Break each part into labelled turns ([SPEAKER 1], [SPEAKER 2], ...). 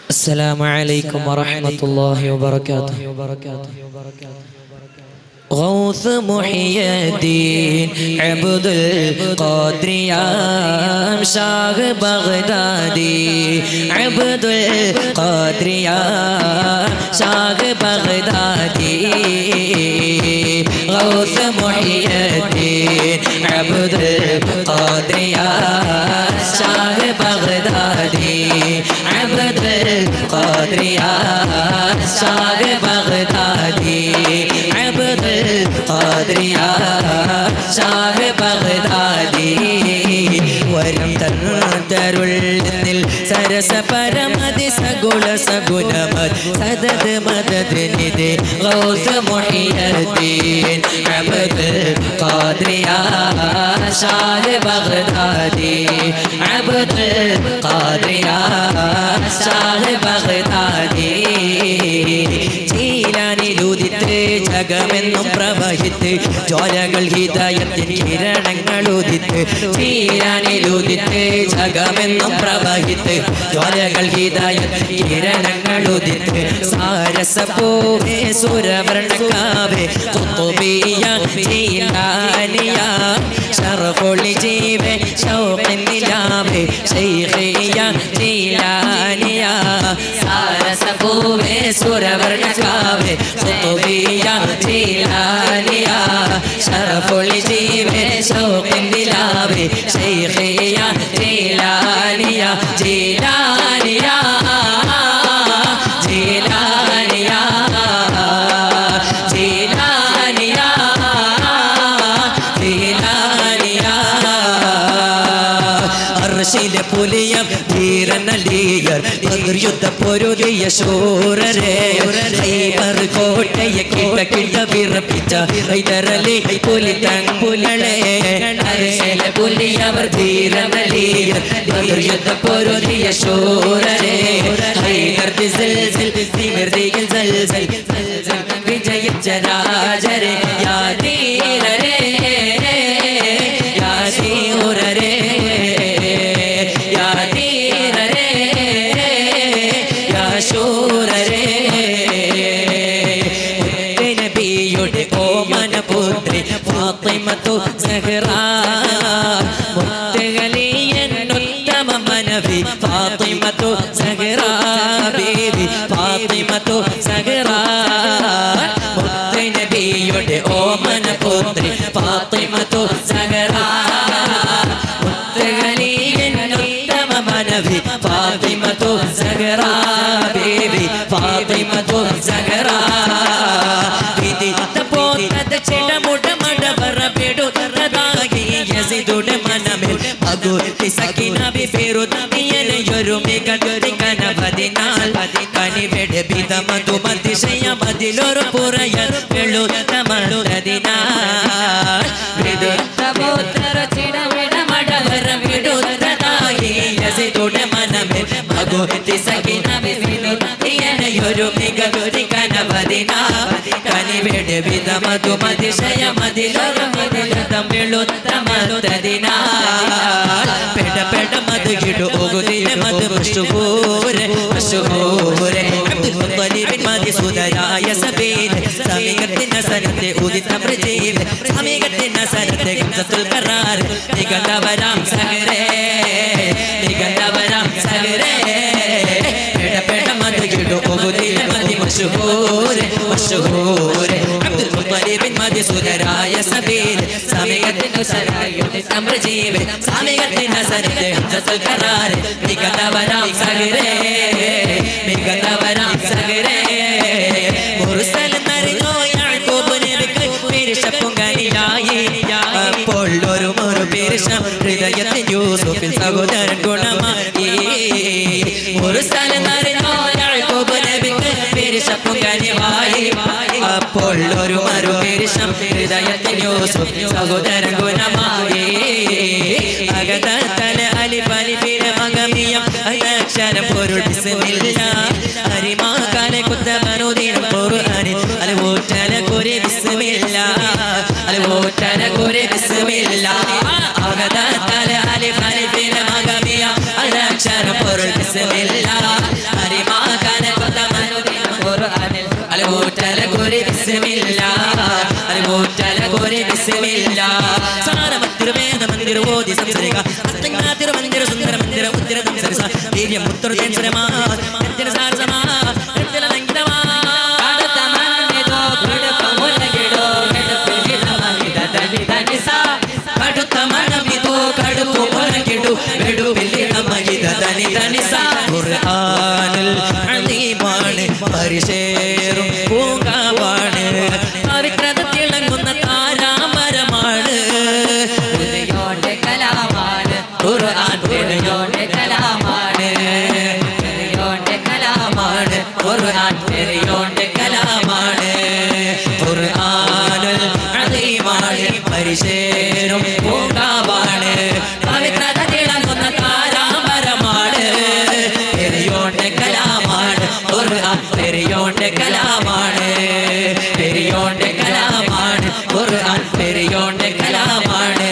[SPEAKER 1] السلام عليكم ورحمة الله وبركاته غوث محي الدين عبد القادر يا شاه بغدادي عبد القادر يا شاه بغدادي غوث محي الدين عبد القادر يا شاه بغدادي عبد القادر يا شاه بغدادي عبد القادر يا شاه بغدادي വരം തരുള്ളിൽ സരസ പരമതി സഗുണ സഗുണമത് സദത് മദത് നിധി ഗൗസ മുഹിയദ്ദീൻ അബ്ദ് ഖാദ്രിയ ഷാഹ് ബഗ്ദാദി അബ്ദ് ഖാദ്രിയ ഷാഹ് ബഗ്ദാദി ചീലാനിലുദിത്ത് ജഗമെന്നും പ്രവഹിത്ത് ജ്വാലകൾ ഹിതയത്തിൻ കിരണങ്ങൾ ഉദിത്ത് ചീലാനിലുദിത്ത് ജഗമെന്നും പ്രവഹിത്ത് ജ്വാലകൾ ഹിതയത്തിൻ കിരണങ്ങൾ ഉദിത്ത് സാരസപൂവേ സുരവർണക്കാവേ കുത്തുബിയ ചീലാനിയ ഷറഫൊളി ജീവേ ഷൗഖിനിലാവേ ശൈഖിയ ചീലാനിയ സാരസപൂവേ സുരവർണക്കാവേ കുത്തുബിയ ചീലാനിയ ഷറഫൊളി ജീവേ ഷൗഖിനിലാവേ ശൈഖിയ ചീലാനിയ ചീലാനിയ ചീലാനിയ ചീലാനിയ അർഷിലെ പുലിയം ധീരനലീയർ യുദ്ധ പൊരുതിയ ശൂരരേ ഹൈബർ കോട്ടയെ കിട്ട കിട്ട വിറപ്പിച്ച ഹൈദരലി പുലി തങ്കുലളെ അർഷിലെ പുലിയവർ ധീരനലീയർ യുദ്ധ പൊരുതിയ ശൂരരേ ഹൈദർ ദിസൽസൽ തിമിർദിയിൽ സൽസൽ വിജയിച്ച രാജരെ യാ ധീരരേ യാ ശൂരരേ യാ ധീരരേ യാ ശൂരരേ നബിയുടെ ഓമന പുത്രി ഫാത്തിമത്തു സഹറ മുത്തകലിയന്നുത്തമ മനവി ഫാത്തിമത്തു സഹറ ബീവി ഫാത്തിമത്തു സഹറ നബിയുടെ ഓമന പുത്രി ഫാത്തിമത്തു സഹറ മുത്തകലിയന്നുത്തമ മനവി ഫാത്തിമത്തു സഹറ ബീവി ഫാത്തിമത്തു സഹറ വിദിത്ത പോത്തത ചെടമുടമടവറ പെടുത്തതാകി യസിദുടെ മനമിൽ അഗുത്തി സക്കിന ബിഫിറുദ്ദിയനയൊരു മികതൊരു കനവതിനാൽ കനിവെടെ ബിതമതു മതിശയ മതിലൊരു പുറയ വെളുത്ത മണുതതിനാൽ വിദിത്ത പോത്തര ചെടമുടമടവറ പെടുത്തതാകി യസിദുടെ മനമിൽ അഗുത്തി സക്കിന ബിഫിറുദ്ദിയനയൊരു മികതൊരു കനവതിനാൽ കനിവെടെ വിധമതു മതിശയ മതിലൊരു മതിലതം വെളുത്ത മനുതതിനാൽ പെട പെട മത് കിടു ഒകുതിലെ മത് മഷുഹൂരെ മഷുഹൂരെ അബ്ദുൽ മുത്തലിബിൻ മതി സുതരായ സബീൽ സമീകത്തിന സനത്തെ ഉദിത പ്രജീവ് സമീകത്തിന സനത്തെ ഗംസത്തുൽ കറാർ നിഗന്ധവരാം സഗരേ നിഗന്ധവരാം സഗരേ പെട പെട മത് കിടു ഒകുതിലെ മതി മഷുഹൂരെ മഷുഹൂരെ അബ്ദുൽ മുത്തലിബിൻ മതി സുതരായ സബീൽ സമീകത്തിന സനത്തെ സമൃജീവ് സമീകത്തിന സനത്തെ ഗംസത്തുൽ കറാർ നിഗന്ധവരാം സഗരേ നിഗന്ധവരാം സഗരേ മുർസൽ എന്നറിഞ്ഞോ യാക്കോബ് നബിക്ക് പിരിശപ്പുങ്കനിയായി അപ്പോൾ ഒരു ഒരു പിരിശം ഹൃദയത്തിൽ യൂസുഫിൽ സഹോദരൻ ഗുണമായി മുർസൽ എന്നറിഞ്ഞോ യാക്കോബ് നബിക്ക് പിരിശപ്പുങ്കനിയായി അപ്പോൾ ഒരു മറു പിരിശം ഹൃദയത്തിൽ യൂസുഫ് സഹോദരൻ ഗുണമായി അകതല അലിഫലിഫിന മകമിയം അനക്ഷര പൊരുൾ ബിസ്മില്ല അരിമാകാലെ കുത്തമനുദിനം ഖുർആനിൽ അൽവൂറ്റല കുരി ബിസ്മില്ല അൽവൂറ്റല കുരി ബിസ്മില്ല അകതല അലിഫലിഫിന മകമിയം അനക്ഷര പൊരുൾ ബിസ്മില്ല അരിമാ ബിസ്മില്ല സാരമത്തിരുവേദ മന്ദിര ഓതി സംസരിക അത്തങ്ങാ തിരുമന്ദിര സുന്ദര മന്ദിര ഉത്തര സംസരിസ ദിവ്യം മുത്തർ തേൻസരമാ എത്തിര സാരസമാ എത്തിര ലംഘിതമാ
[SPEAKER 2] കടുത്ത മണ്ണിതോ കടുപ്പമുലകിടോ കടുപ്പിലിടമഹിതനിസ
[SPEAKER 1] കടുത്ത മണമിതോ കടുപ്പു മുളകിടു വെടുപ്പില്ലിടമഹിതനി തനിസ ഖുർആനിൽ അലീമാണ് പരിശേറും പൂങ്കാവാണ് പവിത്രത തിളങ്ങുന്ന താരാമരമാണ്
[SPEAKER 2] ഹൃദയോടെ കലാമാണ് ഖുർആൻ ഹൃദയോടെ കലാമാണ് ഹൃദയോടെ കലാമാണ്
[SPEAKER 1] ഖുർആൻ തെറിയോണ്ട് കലാമാണ് ഖുർആനുൽ അലീമാണ് പരിശേറും പൂങ്കാവാണ് പവിത്രത തിളങ്ങുന്ന താരാമരമാണ് തെറിയോണ്ട് കലാമാണ് ഖുർആൻ തെറിയോണ്ട് കലാമാണ് തെറിയോണ്ട് കലാമാണ് ഖുർആൻ തെറിയോണ്ട് കലാമാണ്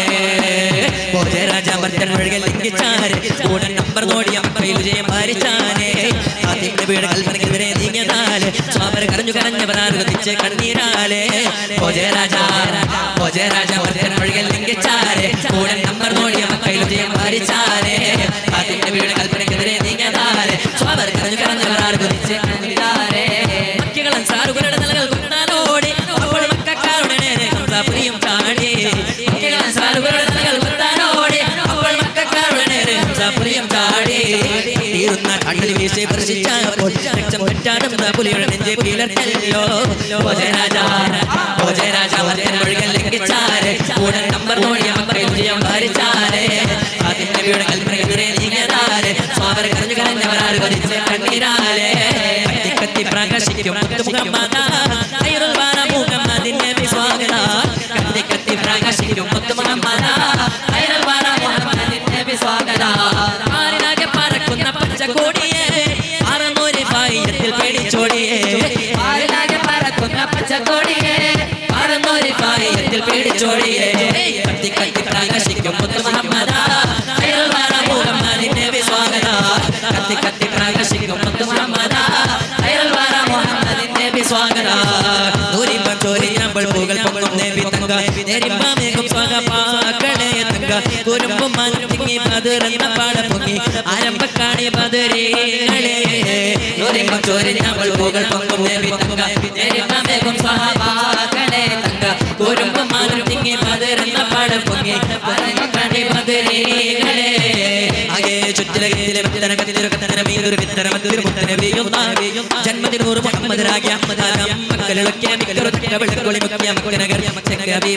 [SPEAKER 1] രാജാമർത്തൻ ഒഴുകൽ ലംഘിച്ചാര് കൂടെ നമ്പർ നോടിയ മക്കയിൽ വിജയം ഭാരിച്ചാനേ ആദ്യത്തെ വീട് കൽപ്പനക്കെതിരെ നീങ്ങിയതാല് സ്വാമര കരഞ്ഞു കരഞ്ഞവർ ആരുതിച്ച് കണ്ണീരാലേ ഭോജരാജ ഭോജരാജാമർത്തൻ ഒഴുകൽ ലംഘിച്ചാര് കൂടെ നമ്പർ നോടിയ മക്കയിൽ വിജയം ഭാരിച്ചാലേ ആദ്യത്തെ വീട് കൽപ്പനക്കെതിരെ നീങ്ങിയതാല് സ്വാമര കരഞ്ഞു കരഞ്ഞവർ ആരുതിച്ച് കണ്ണീരാലേ മക്കളൻ സാറുകളുടെ നിലകൾ കൊണ്ടാലോടി അപ്പോൾ മക്കാരുടെ നേരെ ഹംസാപുരിയും ചാടി മക്കളൻ സാറുകളുടെ നിലകൾ കൊണ്ടാലോടി അപ്പോൾ മക്കാരുടെ നേരെ ഹംസാപുരിയും ചാടി തീരുന്ന കണ്ണിൽ വീശി പ്രശിച്ചപ്പോൾ രക്തം പറ്റാടുന്ന പുലിയുടെ നെഞ്ചെ പിലർക്കല്ലോ ഭോജരാജ ഭോജരാജ മറ്റൻ ഒഴുകൽ ലംഘിച്ചാരെ കൂടെ നമ്പർ നോടിയ മക്കളിൽ വിജയം ഭാരിച്ചാരെ അതിന്റെ വീട് കൽപ്പനക്കെതിരെ നീങ്ങിയതാരെ സ്വാമര കരഞ്ഞു കരഞ്ഞവരാറ് കൊതിച്ച് കണ്ണീരാലേ കത്തി കത്തി പ്രകാശിക്കും മുത്തുമുഖമ്മദ ഖൈറുൽ വാന മുഹമ്മദിന്റെ വിസ്വാഗത കത്തി കത്തി പ്രകാശിക്കും മുത്തുമുഖമ്മദ ഖൈറുൽ വാന മുഹമ്മദിന്റെ വിസ്വാഗത ആരിനാകെ പറക്കുന്ന പച്ചക്കോടിയെ അറുന്നൂറ് ഫായിരത്തിൽ പേടിച്ചോടിയേ
[SPEAKER 2] ആരിലാകെ പറക്കുന്ന പച്ചക്കോടിയെ
[SPEAKER 1] അറുന്നൂറ് ഫായിരത്തിൽ പേടിച്ചോടിയേ കത്തി കത്തി പ്രകാശിക്കും മുത്തുമുഹമ്മദ ഖൈറുൽ വാന മുഹമ്മദിന്റെ വിസ്വാഗത കത്തി കത്തി പ്രകാശിക്കും മുത്തുമുഹമ്മദ ഖൈറുൽ വാന മുഹമ്മദിന്റെ വിസ്വാഗത ദൂരിമ്പം ചോരിയാമ്പൾ പൂകൾ പൊങ്ങും നേവി തങ്ക നേരിമ്പാമേകും സ്വാഗ പാക്കളെ തങ്ക കുരുമ്പും മഞ്ഞി പതിർന്ന പാട പൊങ്ങി ആരംഭക്കാണി പതിരേകളെ ദൂരിമ്പം ചോരിയാമ്പൾ പൂകൾ പൊങ്ങും നേവി തങ്ക നേരിമ്പാമേകും സ്വഹാബാക്കളെ തങ്ക കുരുമ്പും മഞ്ഞി പതിർന്ന പാട പൊങ്ങി ആരംഭക്കാണി പതിരേകളെ ആകെ ചുറ്റിലകത്തിലെ മത്തന കത്തിരു കത്തന മീതൊരു വിത്തര മത്തിരു മുത്തന വീയും നാവിയും ജന്മദിനൂറ് മുഹമ്മദ് രാഗ്യ ആദം മക്കളിലൊക്കെ മിക്കറു തക്കവിളക്കൊളി മുക്കിയ മക്കനഗർ ചെക്കവി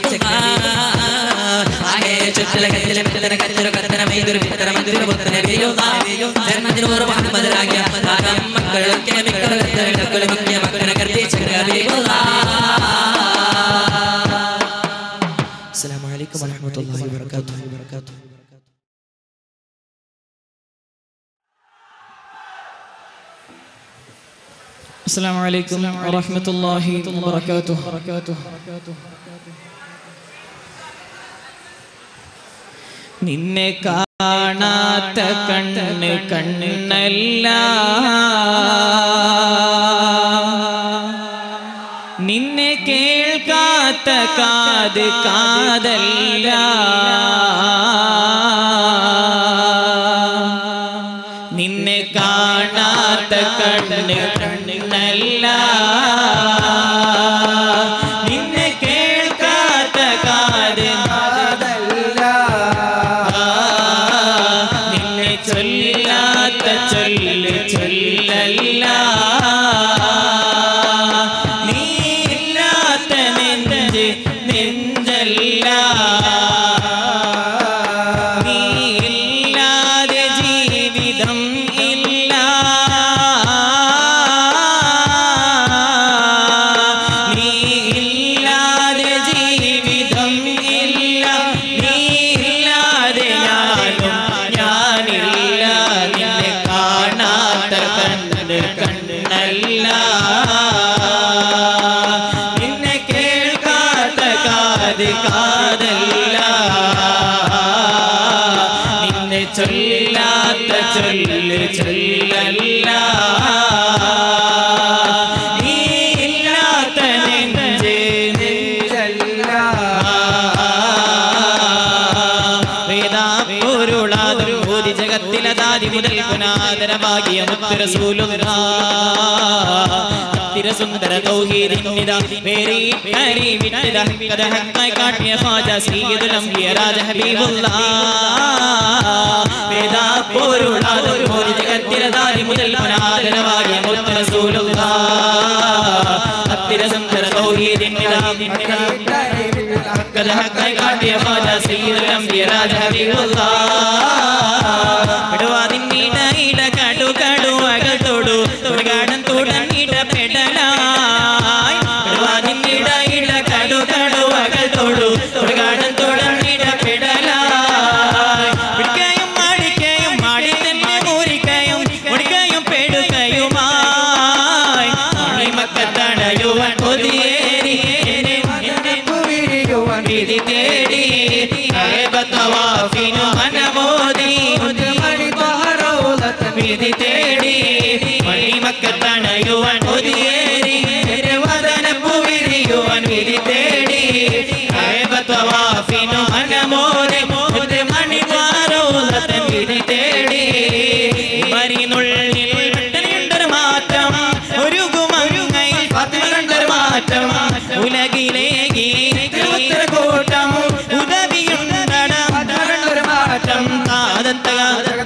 [SPEAKER 1] ആകെ ചുറ്റിലകത്തിലെ മത്തന കത്തിരു കത്തന മീതൊരു വിത്തര മത്തിരു മുത്തന വീയും നാവിയും ജന്മദിനൂറ് മുഹമ്മദ് രാഗ്യ ആദം മക്കളിലൊക്കെ മിക്കറു തക്കവിളക്കൊളി മുക്കിയ മക്കനഗർ ചെക്കവി السلام عليكم ورحمة الله وبركاته
[SPEAKER 3] السلام عليكم ورحمة الله وبركاته നിന്നെ കാണാത്ത കണ്ണ് കണ്ണല്ല നിന്നെ കേൾക്കാത്ത കാത് കാതല്ല നിന്നെ കാണാത്ത കണ്ണ് കണ്ണല്ല നിന്നെ കേൾക്കാത്ത കാത് കാതല്ല നിന്നെ ചൊല്ലാത്ത ചൊല്ല് ചൊല്ലല്ല നീ ഇല്ലാത്ത നെഞ്ച് നെഞ്ചല്ല നീ ഇല്ലാതെ ജീവിതം ഇല്ല നീ ഇല്ലാതെ ജീവിതം ഇല്ല നീ ഇല്ലാതെ ഞാനും ഞാനില്ല നിന്നെ കാണാത്ത കണ്ണ് കണ്ണല്ല നിന്നെ കേൾക്കാത്ത കാത് കാതല്ല നിന്നെ ചൊല്ലാത്ത ചൊല്ല് ചൊല്ലല്ല നീ ഇല്ലാത്ത നെഞ്ച് നെഞ്ചല്ല വിൽപ്പനാദരമാകിയ മുത്തരസൂലുല്ലാ തിരസുന്ദര തൗഹീദിന്നിത പേരി കരി വിട്ടിത കഥ ഹക്കായി കാട്ടിയ ഖാജ സയ്യിദുൽ അംബിയ രാജ ഹബീബുല്ലാ വേദാ പോരുളാതൊരു മോദി ജഗത്തിരദാരി മുതൽ പനാദരമാകിയ മുത്തരസൂലുല്ലാ തിരസുന്ദര തൗഹീദിന്നിത കഥ ഹക്കായി കാട്ടിയ ഖാജ സയ്യിദുൽ അംബിയ രാജ ഹബീബുല്ലാ ഇടവാതിൻ നീട ഇട കടു കടുവകൾ തൊടു തൊടുകാടൻ തുടങ്ങിട പെടലായി ഇടവാതിൻ നീട ഇട കടു കടുവകൾ തൊടു തൊടുകാടൻ തുടങ്ങിട പെടലായി പിടിക്കയും മാടിക്കയും മാടി തന്നെ മൂരിക്കയും മുടിക്കയും പെടുകയുമായി മണിമക്കത്തടയുവൻ കൊതിയേറി എന്നെ എന്നെ വിധി തേടി ഏബത്തവാഫിനു മനമോദി വിധി തേടി മണിമക്കത്തണയുവൻ കൊതിയേറി വദനപ്പു വിരിയുവൻ വിധി തേടി ഏബത്തവാഫിനു മനമോദി മുത് മണിമാരോലത്തൻ വിധി തേടി മരിനുള്ളിൽ പെട്ടനുണ്ടൊരു മാറ്റം ഒരു ഗുമരുങ്ങയിൽ ഫാത്തിമ കണ്ടൊരു മാറ്റം ഉലകിലേക്ക് തിരുവത്തര കൂട്ടം ഉദവിയുണ്ടണം മാറ്റം താതത്തക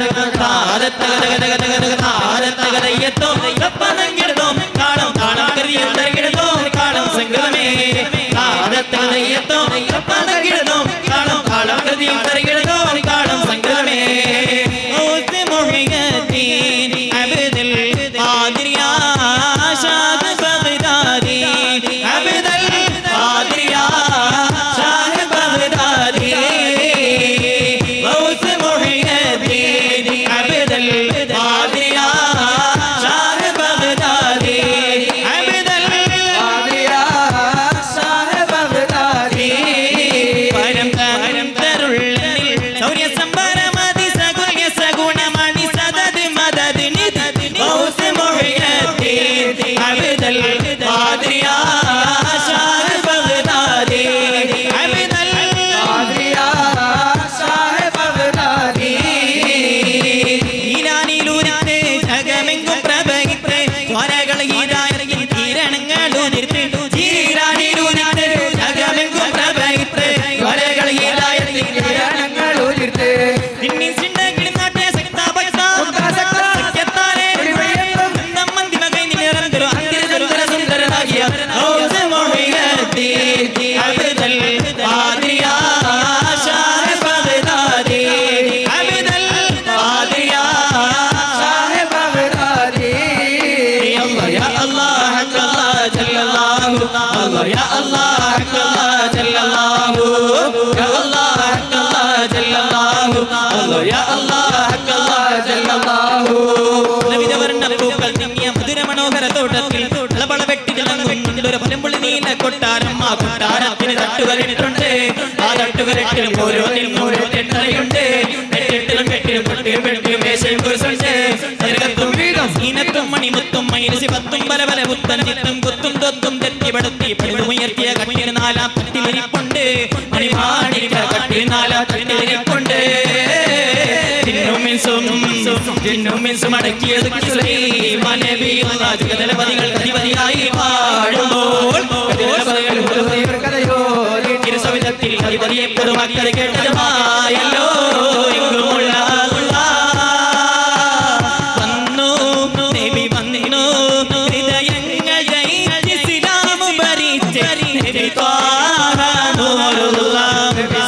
[SPEAKER 3] താതത്തക താതത്തകതയ്യത്തോ കപ്പനങ്കിടതോ കാളം താളം കറിയും തരകിടതോ കാളം സംഗമേ താതത്തകതയ്യത്തോ കപ്പനങ്കിടതോ കാളം താളം കറിയും തരകിടതോ കാളം സംഗമേ ഔസ് മുഹിയത്തീൻ അബ്ദുൽ ഖാദിരിയ ഷാഹ് ബഗ്ദാദി അബ്ദുൽ ഖാദിരിയ ഷാഹ് ബഗ്ദാദി ഔസ് മുഹിയത്തീൻ അബ്ദുൽ ഖാദിരിയ ഷാഹ് ബഗ്ദാദി അബ്ദുൽ പരം തരം തരുള്ളിൽ സൗര്യ സംഭരമതി സഗുണ്യ സഗുണമണി സദത് മദത് നിധി ഔസ് മുഹിയത്തീൻ അബ്ദുൽ ഖാദിരിയ ഷാഹ് ബഗ്ദാദി അബ്ദുൽ ഈരാനിലൂരിട്ട് ജഗമെങ്കും പ്രഭയിട്ട് ദ്വാരകൾ ഈരായറിയിൽ കിരണങ്ങളുതിർത്ത് ഈരാനിലൂരിട്ട് ജഗമെങ്കും പ്രഭയിട്ട് ദ്വാരകൾ ഈരായറിയിൽ നിന്നിൻ സിണ്ടകിടി നാട്ടെ സക്താപക്ത സഖ്യത്താലെ നമ്മന്തി മകൈ നിരന്തര അന്തിര സുന്ദര സുന്ദരനാകിയ ഔസ് മുഹിയത്തീൻ അബ്ദുൽ ഖാദിരിയ ഷാഹ് ബഗ്ദാദി അബ്ദുൽ ഖാദിരിയ يا الله حق الله جل الله الله يا الله حق الله جل الله يا الله حق الله جل الله الله يا الله حق الله جل الله വിധവർണ്ണ പൂക്കൾ തിങ്ങിയ മധുര മനോഹര തോട്ടത്തിൽ ഇളവള വെട്ടി തിളങ്ങുന്നുണ്ട് ഒരു പലമ്പുള്ളി നീല കൊട്ടാരം ആ കൊട്ടാരത്തിന് തട്ടുകളിട്ടുണ്ട് ആ തട്ടുകളിട്ടിലും ഓരോന്നിലും ഓരോ തെട്ടറയുണ്ട് എട്ടെട്ടിലും കെട്ടിലും പൊട്ടിയും വെട്ടിയും മേശയും കുരിശുണ്ട് നരകത്തും വീടും സീനത്തും മണിമുത്തും മൈരസി പത്തും പല പല പുത്തൻ ചിത്തും കുത്തും തൊത്തും തെറ്റിപ്പെടുത്തി പഴുതുമുയർത്തിയ കട്ടിന് നാലാം തട്ടിലിരിപ്പുണ്ട് മണിമാണിക്ക കട്ടിന് നാലാം തട്ടിലിരിപ്പുണ്ട് ജിന്നുമിൻസും ജിന്നുമിൻസും അടക്കിയത് സുലൈമാൻ നബിയുള്ള ജഗതലപതികൾ അധിപതിയായി വാഴുമ്പോൾ ഗജലപതികൾ തിരുസവിധത്തിൽ അധിപതിയെ പൊതുമക്കൾ കേട്ടതുമായല്ലോ എങ്കുമുള്ള വന്നു നബി വന്നു ഹൃദയങ്ങൾ ജയിച്ച് ഇസ്ലാം ഭരിച്ച് നബി ത്വാഹ നൂറുല്ലാഹ് നബി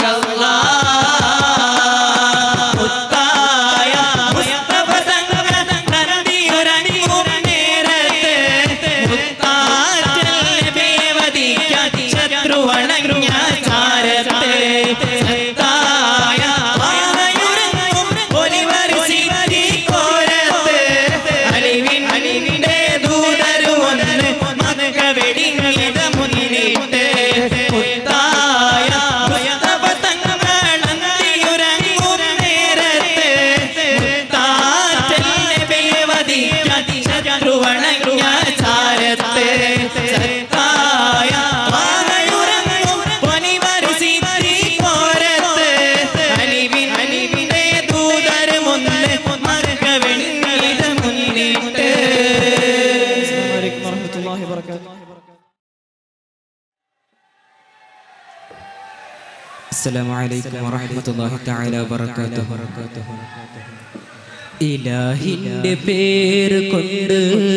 [SPEAKER 3] സല്ലല്ലാഹ് മുത്തായ മുസ്തഫ തങ്ങൾ നന്ദിയുരങ്ങും നേരത്ത് മുത്താറ്റൽ നബിവദിക്കാൻ ശത്രുവണഞ്ഞ ചാരത്ത് സത്തായ വാനയുരങ്ങും ഒലിവർ സിദ്ദീഖോരത്ത് അലിവിൻ അലിവിന്റെ ദൂതരുമൊന്ന് മക്ക വെടിഞ്ഞത് മുന്നിട്ട് മുത്തായ മുസ്തഫ തങ്ങൾ നന്ദിയുരങ്ങും നേരത്ത് മുത്താറ്റൽ നബിവദിക്കാൻ ശത്രുവണഞ്ഞ ചാരത്ത് സത്തായ വാനയുരങ്ങും ഒലിവർ സിദ്ദീഖോരത്ത് അലിവിൻ അലിവിന്റെ ദൂതരുമൊന്ന് മക്ക
[SPEAKER 1] السلام عليكم ورحمة الله تعالى وبركاته ഇലാഹിന്റെ പേര് കൊണ്ട്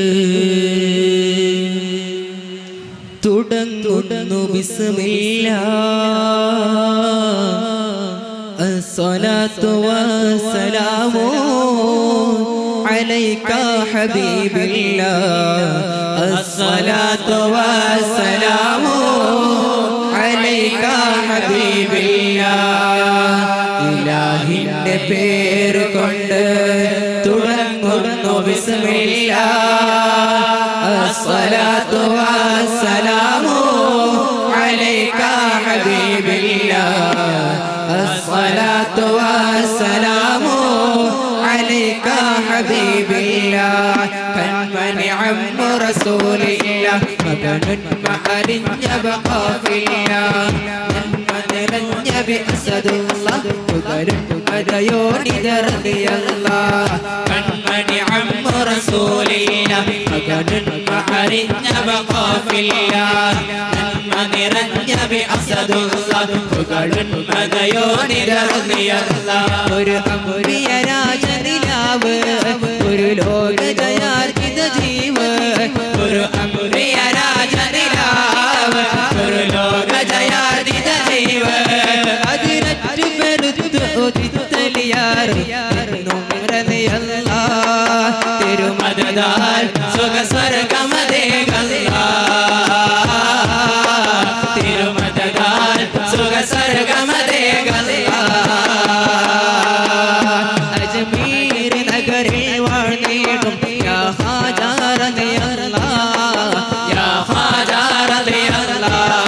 [SPEAKER 1] തുടങ്ങുന്നു ബിസ്മില്ല الصلاة والسلام عليك حبيب الله الصلاة والسلام عليك حبيب الله ഇലാഹിന്റെ പേര് കൊണ്ട് തുടങ്ങുന്നു ബിസ്മില്ല الصلاة والسلام عليك حبيب الله الصلاة والسلام عليك حبيب الله كمن عم رسول الله مبن محرن يبقى في الله നിറഞ്ഞ ബിഅസദുള്ള പുകരും മതയോനിതറിയല്ല കൺമണി അമ്മ റസൂലില്ല മകനുൻ മഹറിഞ്ഞ ബഖാഫില്ല നന്മ നിറഞ്ഞ ബിഅസദുള്ള പുകഴും മതയോനിതറിയല്ല ഒരു അമ്പുരിയ രാജനിലാവ് ഒരു ലോക ജയാർജിത ജീവ് ഒരു അമ്പുരിയ രാജനിലാവ് ഒരു ലോക ജയാർജിത ജീവ് അതിനറ്റു പെരുത്തു ഒതിത്തലിയാറ് തിരുമതാൽ സുഖസ്വർഗമതേകല്ല തിരുമതാൽ സുഖസ്വർഗമതേകല്ല അജ്മീർ നഗരിൽ വാഴ്ന്നിടും യാ ഹാജാറതയല്ല യാ ഹാജാറതയല്ല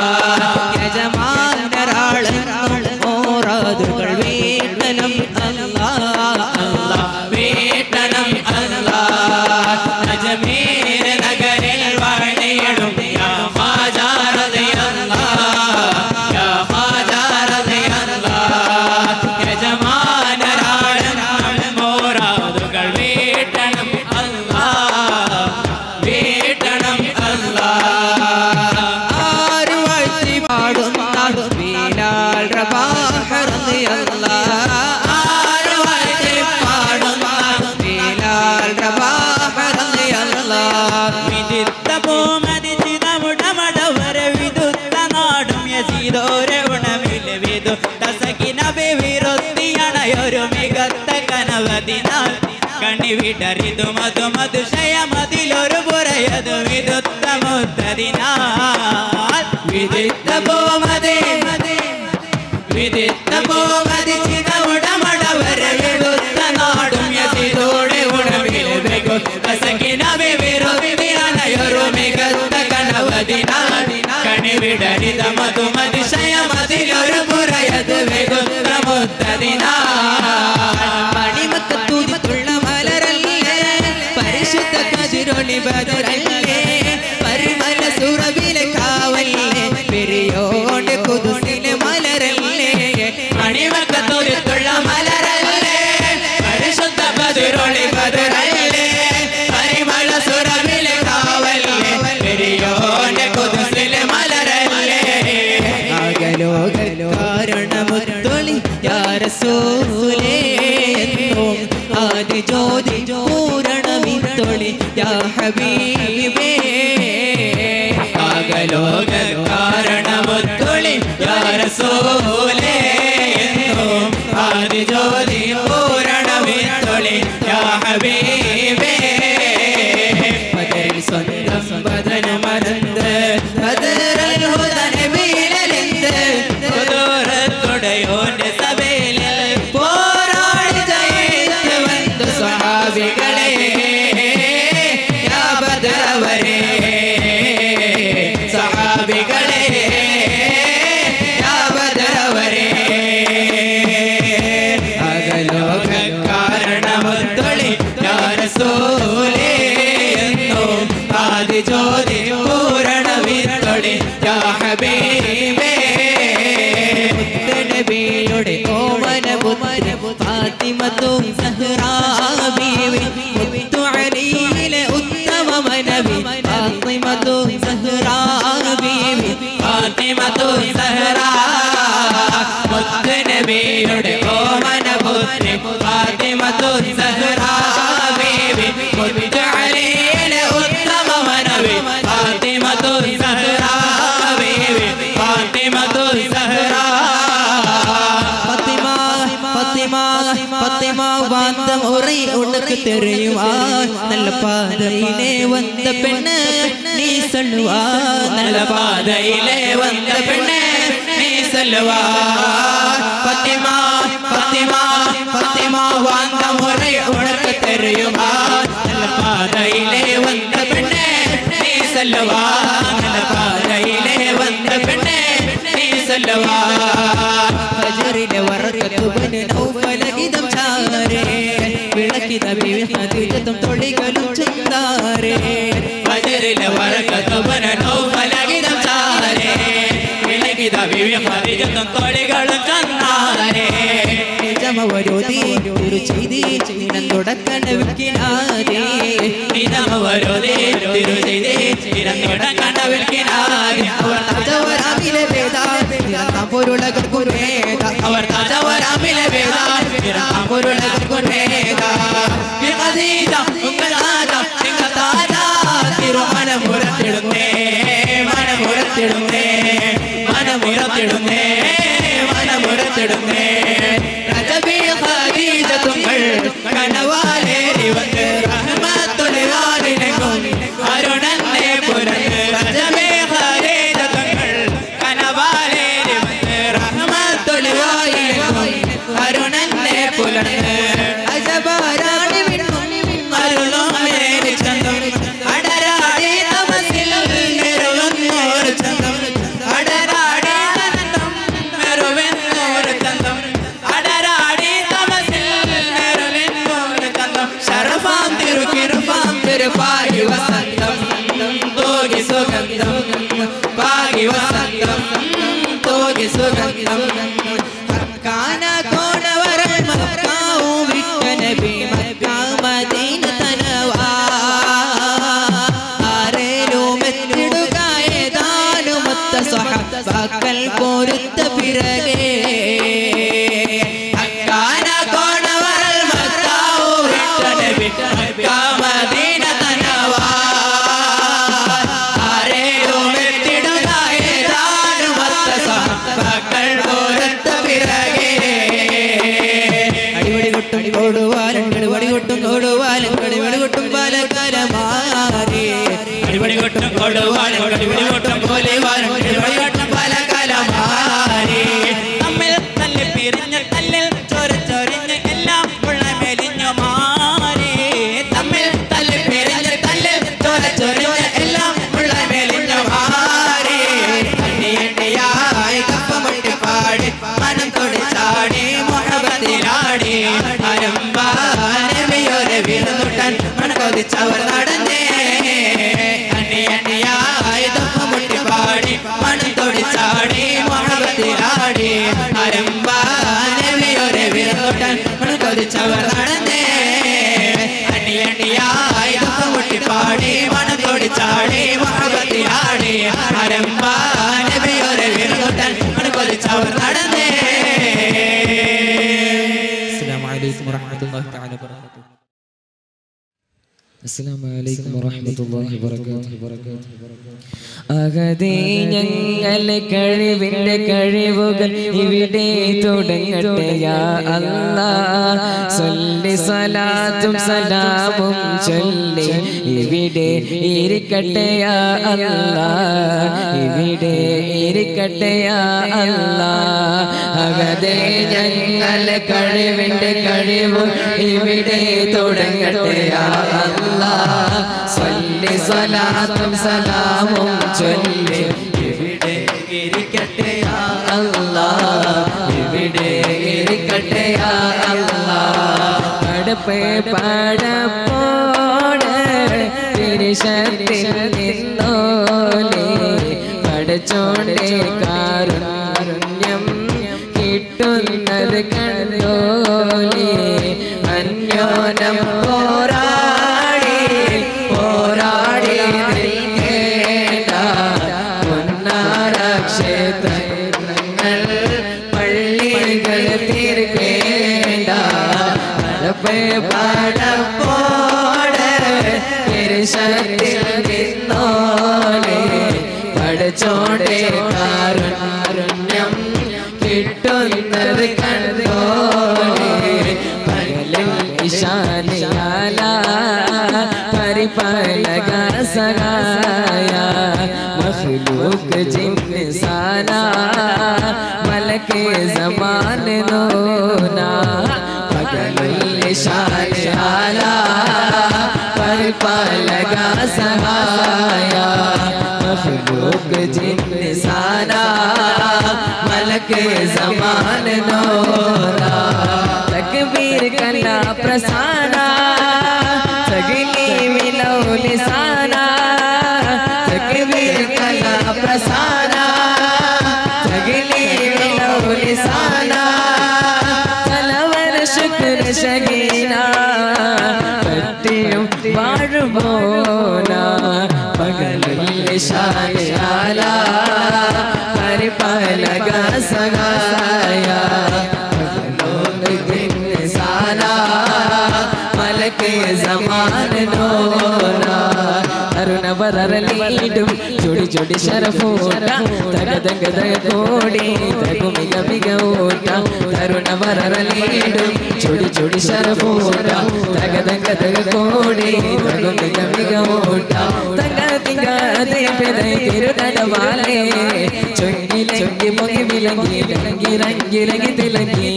[SPEAKER 1] യജമാനരാളെന്നും ഓറാതുകൾ വീട്ടണം അല്ലാ അല്ലാ വീട്ടണം അല്ലാ അജ്മീർ നഗരിൽ വാഴ്ന്നിടും യാ ഹാജാറതയല്ല യാ ഹാജാറതയല്ല യജമാനരാളെന്നും ഓറാതുകൾ വീട്ടണം അല്ലാ വീട്ടണം അല്ലാ ആര് വാഴ്ത്തി പാടുന്ന ബിലാൽ റബാഹ് റളിയല്ലാഹ് ആര് വാഴ്ത്തി പാടുന്ന ബിലാൽ റബാഹ് റളിയല്ലാഹ്
[SPEAKER 3] വിദിത്ത ഭൂമതിച്ചിതമുടമടവര വിദുത്ത നാടും യസീതോരെ ഉണവില് വിദുത്ത സഖിനബി വിരുത്തിയണയൊരു മികത്ത കനവതിനാൽ കണിവിടറിതു മധു മധുഷയമതിലൊരു പുറയതു വിദുത്ത മുത്തതിനാൽ വിദിത്ത ഭൂമതി വിദിത്ത ഭൂമതി ചിതമുടമടവര വിദുത്ത നാടും യസീതോടെ ഉണവില് വിദുത്ത സഖിനബി വിരുത്തിയണയൊരു മികത്ത കനവതിനാൽ കണിവിടരിത മധുമതിശയമതിലൊരു പുറയതു വിദുത്ത മുത്തതിനാൽ
[SPEAKER 1] മണിമക്കത്തൂതിത്തുള്ള മലരല്ലേ പരിശുദ്ധ കതിരൊളി ബദറല്ലേ പരിമല സുറവിലെ കാവല്ലേ പെരിയോണ്ട് കുതുസിലെ മലരല്ലേ
[SPEAKER 3] മണിമക്കത്തൊരുത്തുള്ള മലരല്ലേ പരിശുദ്ധ ബദുരൊളി ബദുരല്ലേ പരിമള സുരവിലെ കാവല്ലേ പെരിയോന്റെ കുതിസിലെ മലരല്ലേ
[SPEAKER 1] ആകലോക കാരണമൊത്തൊളി യാരസൂലേ എന്നും ആദി ജ്യോതി പൂരണമിത്തൊളി യാ ഹബീബേ
[SPEAKER 3] ആകലോക കാരണമൊത്തൊളി യാരസോലേ എന്നും ആദിജ്യോതി പൂരണമിത്തൊളി യാ ഹബീബേ
[SPEAKER 1] ബദറിൽ സ്വന്തം ബദനമരന്ത് ബദറൽ ഹുദനബീലലിന്ത്
[SPEAKER 3] കൊതോരത്തുടയോന്റെ സഭയില് പോരാടി ജയിച്ചു വന്ന സ്വഹാബികളെ യാ ബദറവരെ സഹാബികളെ യാ ബദറവരെ അകലോക കാരണമൊത്തൊളി യാ റസൂലേ എന്നും ആദിജ്യോതി പൂരണമിത്തൊളി യാ ഹബീബേ
[SPEAKER 1] നബിയുടെ ഓമന പുത്ര ഫാത്തിമത്തും സഹ്റാ ബീവി മുത്തു അലിയിലെ ഉത്തമ മനവി ഫാത്തിമത്തും സഹ്റാ ബീവി
[SPEAKER 3] ഫാത്തിമത്തു സഹറ മുത്തഅലിയിലെ ഉത്തമ മനവി ഫാത്തിമത്തു സഹ്റാ ബീവി ഫാത്തിമത്തു സഹ്റാ
[SPEAKER 1] பத்திமா பத்திமா பத்திமா வந்த முறை உனக்கு தெரியுமா நல்ல பாதையிலே வந்த பெண்ணு நீ சொல்லுவா
[SPEAKER 3] நல்ல பாதையிலே வந்த பெண்ணே நீ செல்லுவா பத்திமா பத்திமா பத்திமா வந்த முறை உனக்கு தெரியுமா நல்ல பாதையிலே வந்த பெண்ணே நீ செல்லுவா நல்ல பாதையிலே வந்த பெண்ணே நீ செல்லுவா
[SPEAKER 1] ഫജറിലെ വറക്കത്തുവന് നൗഫലഗിതം ചാരേ വിളക്കിത വിഹദിജത്തും തൊളികളും ചുന്താരേ
[SPEAKER 3] ഫജറിലെ വറക്കത്തുവന നൗഫലഗിതം ചാരേ വിളകിത വിവിധം തൊളികളും ചന്നാരേ
[SPEAKER 1] നിജമവരോധി ഒരു ചെയ്തി ചിനം തുടക്കണ വിക്കിനാരേ
[SPEAKER 3] നിജമവരോധി തിരുചെയ്തി കണ്ടവിൽക്കിനായി
[SPEAKER 1] അവർ താജവരാമിലെ വേദ നിറത്താം പൊരുളകൾക്കു വേദ
[SPEAKER 3] അവർ താജവരാമിലെ വേദ നിറത്താം പൊരുളകൾക്കു വേദ വിഖദീജ ഉങ്ങളാജ നിങ്ങൾ താജ തിരുമനമുരത്തിടുന്നേ മനമുരത്തിടുന്നേ മനമുരത്തിടുന്നേ മനമുരത്തിടുന്നേ രജബി ഖദീജ തുങ്ങൾ കനവാലേരി വന്ന് റഹ്മത്തുലിവാലിനെങ്ങും അരുണന്നെ പുരന്ന് രജബി ഖദീജ തുങ്ങൾ കനവാലേരി വന്ന് റഹ്മത്തുലിവാലിനെങ്ങും അരുണന്നെ പുലർന്ന്
[SPEAKER 1] അജബാരാണി വിണ്ണും
[SPEAKER 3] അരുളും മേരി ചന്തം അടരാടി തമസിൽ നിറവുന്നോർ ചന്തം അടരാടി തനന്തം മെറുവെന്നോർ ചന്തം അടരാടി തമസിൽ നിറവുന്നോർ ചന്തം ശരഫാം തിരുക്കിരുഫാം തിരുപ്പായി വസന്തം തോകി സുഗന്ധം പാകി വസന്തം തോകി സുഗന്ധം
[SPEAKER 1] കാന കോണവരൽ മക്കാവു വിട്ട നബി മക്ക മദീന തനവാ ആരേലും എത്തിടുക ഏതാനുമൊത്ത സ്വഹബാക്കൾ പൊരുത്ത പിറകേ
[SPEAKER 3] അക്കാന കോണവരൽ മക്കാവു വിട്ട നബി മക്ക മദീന തനവാ ആരേലും എത്തിടുക ഏതാനുമൊത്ത സ്വഹബാക്കൾ പൊരുത്ത പിറകേ
[SPEAKER 1] അടിപൊളി കൊട്ടും കൊടുവാലും അടിപൊളി കൊട്ടും കൊടുവാലും അടിപൊളി കൊട്ടും പാലക്കാലമാരേ
[SPEAKER 3] അടിപൊളി കൊട്ടും കൊടുവാനും അടിപൊളി കൊട്ടും കോലിവാനും അടിപൊളി കൊട്ടും പല കലമാരി തമ്മിൽ തല്ലി പിരിഞ്ഞ് തല്ലിൽ ചൊരി ചൊരിഞ്ഞ് എല്ലാം ഉള്ള മെലിഞ്ഞു മാറി തമ്മിൽ തല്ലി പിരിഞ്ഞ് തല്ലിൽ ചൊരി ചൊരിഞ്ഞ് എല്ലാം ഉള്ള മെലിഞ്ഞു മാറി എണ്ണി എണ്ണിയായി കപ്പമട്ടി പാടി മനം തൊടി ചാടി മുഹബത്തിലാടി അരമ്പാനവിയൊരു വിരുന്നുട്ടൻ മണകൊതിച്ചവർ നടന്നേ അണ്ണി അണ്ണിയായി തപ്പമുട്ടി പാടി മണം തൊടി ചാടി മുഹബത്തിലാടി അരമ്പാനവിയൊരു വിരുന്നുട്ടൻ മണകൊതിച്ചവർ നടന്നേ അണ്ണി അണ്ണിയായി തപ്പമുട്ടി പാടി മണം തൊടി ചാടി മുഹബത്തിലാടി അരമ്പാനവിയൊരു വിരുന്നുട്ടൻ മണകൊതിച്ചവർ നടന്നേ
[SPEAKER 1] അസ്സലാമു അലൈക്കും വറഹ്മത്തുള്ളാഹി തആല വബറകാതുഹു
[SPEAKER 4] അസ്സലാമു അലൈക്കും വറഹ്മത്തുള്ളാഹി വബറകാതുഹു അകതേ ഞങ്ങൾ കഴിവിന്റെ കഴിവുകൾ ഇവിടെ തുടങ്ങട്ടെ യാ അല്ലാ സല്ലി സലാത്തും സലാമും ചൊല്ലി ഇവിടെ ഇരിക്കട്ടെ യാ അല്ലാ ഇവിടെ ഇരിക്കട്ടെ യാ അല്ലാ അകതേ ഞങ്ങൾ കഴിവിന്റെ കഴിവ് ഇവിടെ തുടങ്ങട്ടെ യാ അല്ലാ സല്ലി സലാത്തും സലാമും ചൊല്ലി ഇവിടെ ഇരിക്കട്ടെ യാ അല്ലാ ഇവിടെ ഇരിക്കട്ടെ യാ അല്ലാ പടപ്പേ പടപ്പോട് തിരിശത്തിൽ നിന്നോലേ പടച്ചോണ്ടേ കാരുണ്യം കിട്ടുന്നത് കണ്ടോലേ അന്യോനം പോരാടി പോരാടി നിൽക്കേണ്ട പൊന്നാര ക്ഷേത്രങ്ങൾ പള്ളികൾ തീർക്കേണ്ട പടപ്പേ പടപ്പോട് തിരിശത്തിൽ നിന്നോലെ പഠിച്ചോടെ കാരുണ്യം കിട്ടുന്നത് കണ്ടോലെ പകലിൽ ഇശാനിയാല പരിപാലക സഹായ മഖ്ലൂക്ക് ജിന്ന് സാന മലക്കെ സമാൻ നോന പകലിൽ ഇശാനിയാല പരിപാലക സഹായ മഖ്ലൂക്ക് ജിന്ന് സാന മലക്കെ സമാൻ നോന തക്ബീർ കला പ്രസാന സഗിനി മിലോ ലിസാന തക്ബീർ കला പ്രസാന സഗിനി മിലോ ലിസാന തലവര ശുക്ർ ശഗീന പറ്റിയും വാഴുമോന പകലിൽ ശാല പരിപാലക സഹായ സാല മലക്ക് സമാന നോന അരുണ വരലീടും ചൊടി ചൊടി ശരഫൂട്ട തക തക തക കോടി തകു മിക മിക ഊട്ട തരുണ വരലീടും ചൊടി ചൊടി ശരഫൂട്ട തക തക തക കോടി തകു മിക മിക ഊട്ട തക തിങ്ക ദേവനെ തിരുനടവാലേ ചൊങ്കി ചൊങ്കി പൊങ്ങി വിലങ്ങി രംഗി രംഗി രംഗി തിലങ്ങി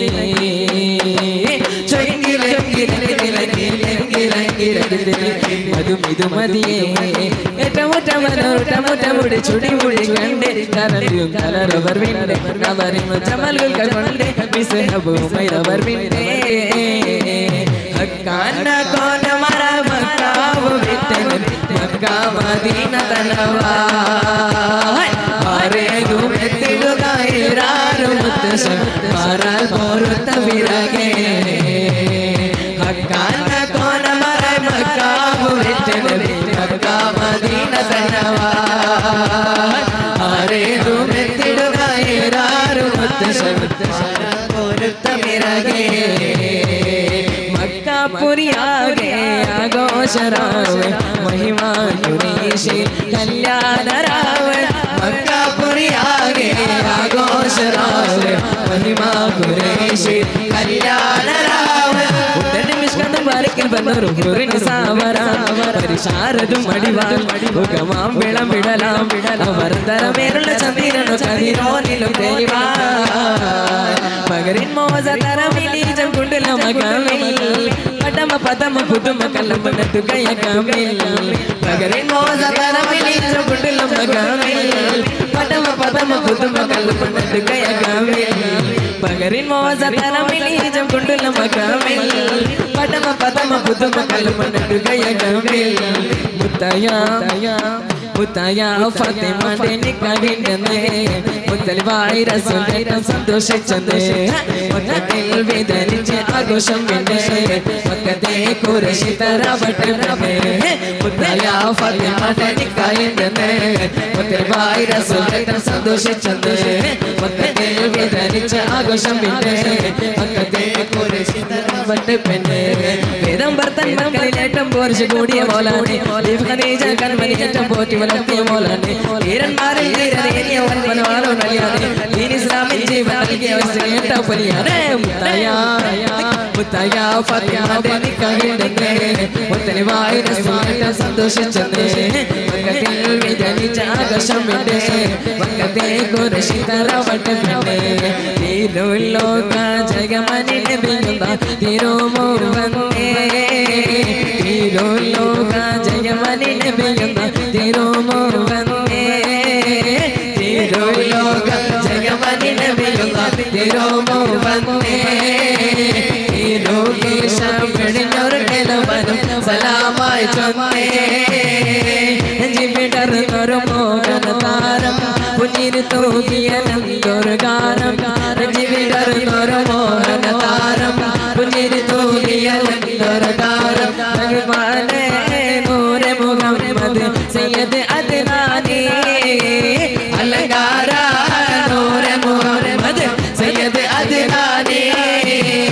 [SPEAKER 4] ചൊങ്കി രംഗി രംഗി തിലങ്ങി രംഗി രംഗി രംഗി തിലങ്ങി അതും ഇത് മതിയേ ഏറ്റമുറ്റ മനോട്ട മുറ്റ മുടി ചുടി മുടി കണ്ട് കരലും കലറവർ വിണ്ട് അവരിന്നു ചമലുകൾ കൊണ്ട് വിസഹഭൂമൈരവർ വിണ്ടേ ഹക്കാന കോന മറ മക്കാവ് വിട്ടൻ മക്ക മദീന തനവാ ആരേതും എത്തിടുക ഇരാറും മുത്തശ്ശൻ മാറാൽ പോരുത്ത വിറകേ ഹക്കാന കോന മറ മക്കാവ് വിട്ടൻ മക്ക മദീന തനവാ ആരേതും എത്തിടുക ഇരാറും മുത്തശ്ശൻ പോരുത്ത വിറകേ മക്കാപുരിയാകെ ആഘോഷരാവ് മഹിമാ കുരീശി കല്യാണരാവ് മക്കാപുരിയാകെ ആഘോഷരാവ് മഹിമാ കുരീശി കല്യാണരാവ് ഉടനെ മിഷ്കന്ധം പാലിക്കൽ വന്നൊരു കുറിന് സാവരാവ് പരിശാരതും അടിവാൾ മുഖമാം വിളം വിടലാം അവർ തരമേലുള്ള ചന്ദ്രനു കതിരോനിലും തെളിവാ പകരിൻ മോസ തരമിലീജം കൊണ്ടുള്ള മകമിൽ പടമ പദമ പുതുമ കല്ലം നട്ടു കയകമിൽ പകരിൻ മോസ തരമിലീജം കൊണ്ടുള്ള മകമിൽ പടമ പദമ പുതുമ കല്ലം നട്ടു കയകമിൽ പകരിൻ മോസ തരമിലീജം കൊണ്ടുള്ള മകമിൽ പടമ പദമ പുതുമ കല്ലം നട്ടു കയകമിൽ മുത്തയ മുത്തയ ഫാത്തിമയുടെ നിക്കാഹിണ്ടെന്ന് മുത്തലിവായി റസൂലേറ്റം സന്തോഷിച്ചെന്ന് മക്കത്തിൽ വേദനിച്ച് ആഘോഷം പിന്നെ മക്കത്തെ കുറിശി തരാവട്ടെ മുത്തയ ഫാത്തിമയുടെ നിക്കാഹിണ്ടെന്ന് മുത്തലിവായി റസൂലേറ്റം സന്തോഷിച്ചെന്ന് മക്കത്തിൽ വേദനിച്ച് ആഘോഷം പിന്നെ മക്കത്തെ കുറിശി തരാവട്ടെ പിന്നെ വേദം ഭർത്തൻ മക്കളിൽ ഏറ്റവും പോരിച്ച് കൂടിയ മോലാണ് ഖനീജ കൺമനി ഏറ്റവും പോറ്റി വളർത്തിയ മോലാണ് വീരന്മാരിൽ ധീരനേറിയ വൻപനവാണോ നലിയാണ് ദീൻ ഇസ്ലാമിൽ ജീവൻ നൽകിയ കേട്ട പൊലിയാണ് മുത്തയ മുത്തയ ഫാത്തിമയുടെ നിക്കാഹിണ്ടെന്ന് മുത്തലിവായി റസൂലിനെ സന്തോഷിച്ചെന്ന് മക്കത്തിൽ വിജനിച്ച ആകാശം വിട്ട് മക്കത്തെ കുറിശി തറവട്ടെ പിന്നെ തിരുലോക ജഗമനിനെ ബിന്ദ തിരുമോ വന്നേ തിരുലോക ജഗമനിനെ ബിന്ദ തിരുമോ വന്നേ തിരുലോക ജഗമനിനെ ബിന്ദ തിരുമോ വന്നേ തിരുകേശം വെടിഞ്ഞൊരു കിളവനും സലാമായി ചൊന്നേ ജിവിടർന്നൊരു മോഹന താരം പുഞ്ചിരി തൂകിയനന്തൊരു ഗാനം ജിവിടർന്നൊരു മോഹന താരം പുഞ്ചിരി തൂകിയനന്തൊരു ഗാനം ഭഗവാനെ നൂറെ മുഹമ്മദ് സയ്യദ് അദ്നാനി അലങ്കാര നൂറെ മുഹമ്മദ് സയ്യദ് അദ്നാനി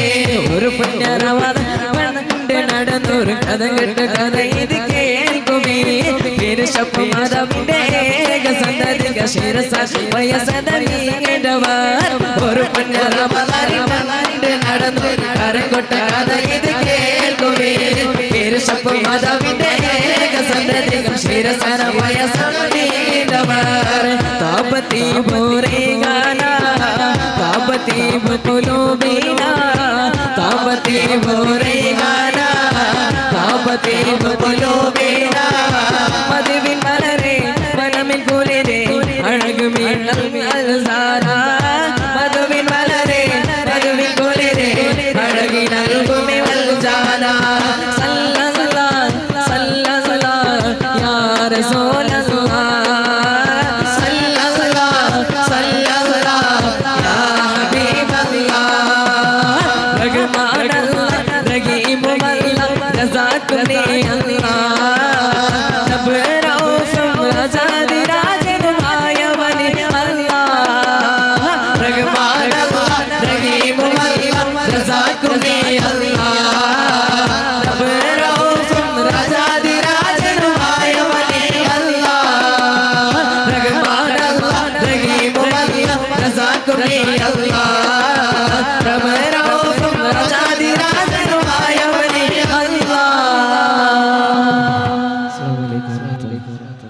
[SPEAKER 4] ഒരു പുണ്യറവാദ പണ്ട് നടന്നൊരു കഥ കേട്ട കഥ ഇത് കേൾക്കുമേ പേരുഷപ്പ് മാധവിന്റെ ഏക സന്തതിക ശിരസാൽ വയസ്സതീണ്ടവർ ഒരു പൊന്നറമലാരിണ്ട് നടന്നു കരക്കൊട്ട കഥ ഇത് കേൾക്കുവേ പേരുഷപ്പ് മാധവിന്റെ ഏക സന്തതിക ശിരസാൽ വയസ്സതീണ്ടവർ താപത്തി ഭൂരേ ഗാന താപത്തി ബുക്കുലൂബീന താപത്തി ഭൂരേ ഗാന താപത്തി ബുക്കുലൂബീന മധുവിൻ മലരെ മനമിൽ കുളിരെ അഴകു മീസാര മധുവിൻ മലരെ മധുവിൻ കുളിരെ അഴകി നൽകുമി വൽജാന സല്ലല്ലാ സല്ലല്ലാ യാ റസൂലല്ലാ സല്ലല്ലാ സല്ലല്ലാ യാ ഹബീബല്ലാ റഹ്മാനല്ലാ റഹീമുമല്ലാ ജസാക്കുനി അല്ലാ റബ്ബ് റഊഫും റസാദി രാജനുമായവനി അല്ലാ റഹ്മാനല്ലാ റഹീമുമല്ലാ ജസാക്കുനി അല്ലാ റബ്ബ് റഊഫും റസാദി രാജനുമായവനി അല്ലാ റഹ്മാനല്ലാ റഹീമുമല്ലാ ജസാക്കുനി അല്ലാ റബ്ബ് റഊഫും റസാദി രാജനുമായവനി അല്ലാ അസ്സലാമു അലൈക്കും വറഹ്മത്തുള്ളാഹി